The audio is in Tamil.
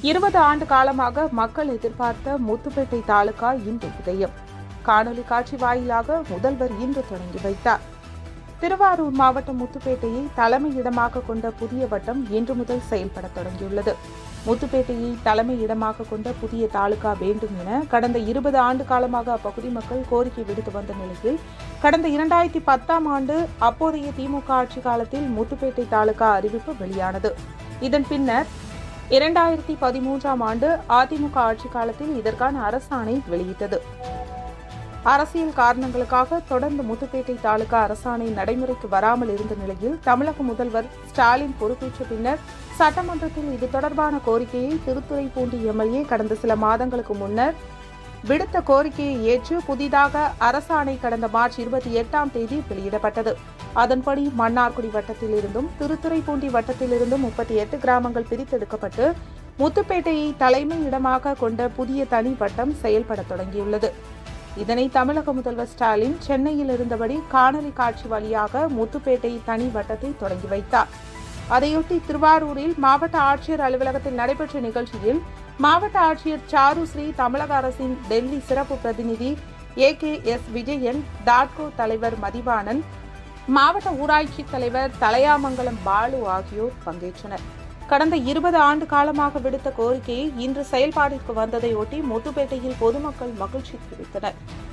இருபது ஆண்டு காலமாக மக்கள் எதிர்பார்த்த முத்துப்பேட்டை தாலுகா இன்று உதயம் காணொலி காட்சி வாயிலாக முதல்வர் இன்று தொடங்கி வைத்தார் திருவாரூர் மாவட்டம் முத்துப்பேட்டையை தலைமையிடமாக கொண்ட புதிய வட்டம் இன்று முதல் செயல்பட தொடங்கியுள்ளது முத்துப்பேட்டையை தலைமையிடமாக கொண்ட புதிய தாலுகா வேண்டும் என கடந்த இருபது ஆண்டு காலமாக அப்பகுதி மக்கள் கோரிக்கை விடுத்து வந்த நிலையில் கடந்த இரண்டாயிரத்தி பத்தாம் ஆண்டு அப்போதைய திமுக ஆட்சி காலத்தில் முத்துப்பேட்டை தாலுகா அறிவிப்பு வெளியானது இதன் பின்னர் இரண்டாயிரத்தி பதிமூன்றாம் ஆண்டு அதிமுக ஆட்சி காலத்தில் இதற்கான அரசாணை வெளியிட்டது அரசியல் காரணங்களுக்காக தொடர்ந்து முத்துப்பேட்டை தாலுகா அரசாணை நடைமுறைக்கு வராமல் இருந்த நிலையில் தமிழக முதல்வர் ஸ்டாலின் பொறுப்பேற்ற பின்னர் சட்டமன்றத்தில் இது தொடர்பான கோரிக்கையை திருத்துறைப்பூண்டி எம்எல்ஏ கடந்த சில மாதங்களுக்கு முன்னர் விடுத்த கோரிக்கையை ஏற்று புதிதாக அரசாணை கடந்த மார்ச் இருபத்தி எட்டாம் தேதி வெளியிடப்பட்டது அதன்படி மன்னார்குடி வட்டத்திலிருந்தும் திருத்துறைப்பூண்டி வட்டத்திலிருந்தும் முப்பத்தி எட்டு கிராமங்கள் பிரித்தெடுக்கப்பட்டு முத்துப்பேட்டையை தலைமை இடமாக கொண்ட புதிய தனி வட்டம் செயல்பட தொடங்கியுள்ளது இதனை தமிழக முதல்வர் ஸ்டாலின் சென்னையில் இருந்தபடி காணொலி காட்சி வழியாக முத்துப்பேட்டை தனி வட்டத்தை தொடங்கி வைத்தார் அதையொட்டி திருவாரூரில் மாவட்ட ஆட்சியர் அலுவலகத்தில் நடைபெற்ற நிகழ்ச்சியில் மாவட்ட ஆட்சியர் சாருஸ்ரீ தமிழக அரசின் டெல்லி சிறப்பு பிரதிநிதி ஏ கே எஸ் விஜயன் டாட்கோ தலைவர் மதிவாணன் மாவட்ட ஊராட்சி தலைவர் தலையாமங்கலம் பாலு ஆகியோர் பங்கேற்றனர் கடந்த இருபது ஆண்டு காலமாக விடுத்த கோரிக்கையை இன்று செயல்பாட்டிற்கு வந்ததையொட்டி முத்துப்பேட்டையில் பொதுமக்கள் மகிழ்ச்சி தெரிவித்தனர்